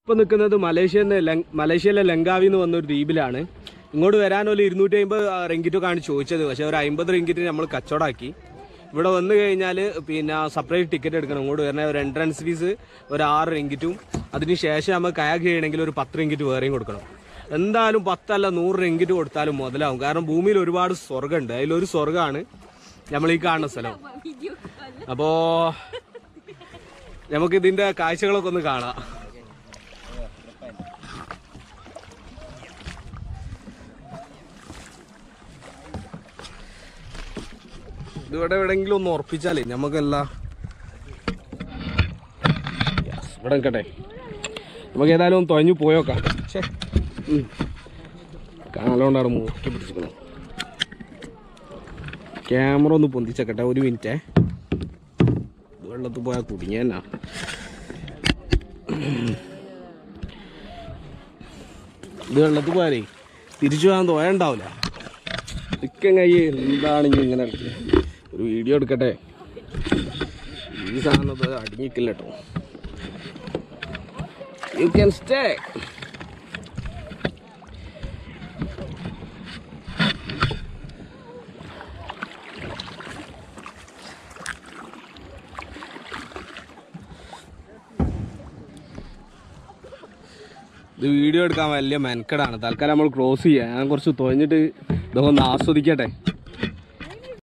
ഇപ്പൊ നിൽക്കുന്നത് മലേഷ്യന്ന് മലേഷ്യയിലെ ലങ്കാവി എന്ന് വന്നൊരു ദ്വീപിലാണ് ഇങ്ങോട്ട് വരാൻ ഒരു ഇരുന്നൂറ്റി അമ്പത് റിങ്കിറ്റ് കാണ് ചോദിച്ചത് പക്ഷെ ഒരു അമ്പത് റിങ്കിറ്റ് നമ്മൾ കച്ചവടാക്കി ഇവിടെ വന്നു കഴിഞ്ഞാൽ പിന്നെ സെപ്പറേറ്റ് ടിക്കറ്റ് എടുക്കണം ഇങ്ങോട്ട് വരുന്ന ഒരു എൻട്രൻസ് ഫീസ് ഒരു ആറ് റിങ്കിറ്റും അതിന് ശേഷം നമ്മൾ കയാക്ക് ചെയ്യണമെങ്കിൽ ഒരു പത്ത് റിങ്കിറ്റ് വേറെയും കൊടുക്കണം എന്തായാലും പത്തല്ല നൂറ് റിങ്കിറ്റ് കൊടുത്താലും മുതലാവും കാരണം ഭൂമിയിൽ ഒരുപാട് സ്വർഗ്ഗമുണ്ട് അതിലൊരു സ്വർഗ്ഗമാണ് നമ്മൾ ഈ കാണുന്ന സ്ഥലം അപ്പോ നമുക്ക് ഇതിന്റെ കാഴ്ചകളൊക്കെ ഒന്ന് കാണാം ഇതിവിടെ എവിടെങ്കിലും ഒന്ന് ഉറപ്പിച്ചാലേ നമുക്കെല്ലാം Yes, ഇവിടെ നിൽക്കട്ടെ നമുക്ക് ഏതായാലും ഒന്ന് തുഴഞ്ഞു പോയോക്കാം ഛേ. ഉം. കാണലോണ്ടാണ് മൂക്കി പിടിച്ചിരിക്കണം ക്യാമറ ഒന്ന് പൊന്തിച്ചേക്കട്ടെ ഒരു മിനിറ്റേ വെള്ളത്തിൽ പോയാൽ കുടുങ്ങിയെന്നാ ഇത് വെള്ളത്തിൽ പോയാലേ തിരിച്ചു പോകാൻ തോയണ്ടാവില്ല ഇക്കം കൈ എന്താണ് ഇനി ഇങ്ങനെ എടുക്കുന്നത്? ഒരു വീഡിയോ എടുക്കട്ടെ ഈ സാധനം ഇത് അടിഞ്ഞിക്കില്ല കേട്ടോ യു ക്യാൻ സ്റ്റേ ഇത് വീഡിയോ എടുക്കാൻ വലിയ മെനക്കെടാണ് തൽക്കാലം നമ്മൾ ക്രോസ് ചെയ്യാം ഞാൻ കുറച്ച് തുഴഞ്ഞിട്ട് ഇതൊക്കെ ഒന്ന് ആസ്വദിക്കട്ടെ